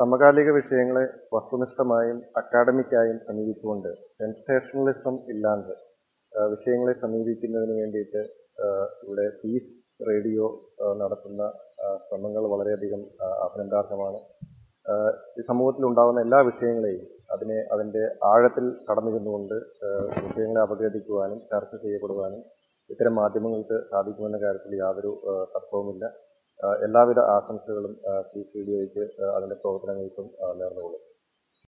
സമകാലിക വിഷയങ്ങളെ വസ്തുനിഷ്ഠമായും അക്കാഡമിക്കായും സമീപിച്ചുകൊണ്ട് സെൻസേഷണലിസം ഇല്ലാണ്ട് ആ, വിഷയങ്ങളെ സമീപിക്കുന്നതിന് വേണ്ടിയിട്ട് ആ, ഇവിടെ പീസ് റേഡിയോ ആ, നടത്തുന്ന ആ, ശ്രമങ്ങൾ വളരെയധികം ആ, അഭിനന്ദാർഹമാണ് ആ, ഈ സമൂഹത്തിൽ ഉണ്ടാകുന്ന എല്ലാ വിഷയങ്ങളെയും അതിനെ അതിൻ്റെ ആഴത്തിൽ കടന്നു ചെന്നുകൊണ്ട് ആ, വിഷയങ്ങളെ അപഗ്രഥിക്കുവാനും ചർച്ച ചെയ്യപ്പെടുവാനും ഇത്തരം മാധ്യമങ്ങൾക്ക് സാധിക്കുമെന്ന കാര്യത്തിൽ യാതൊരു ആ, തർക്കവുമില്ല ആ, എല്ലാവിധ ആശംസകളും ആ, പീസ് റേഡിയോയ്ക്ക് ആ, അതിൻ്റെ പ്രവർത്തനങ്ങൾക്കും ആ, നേർന്നുകൊള്ളും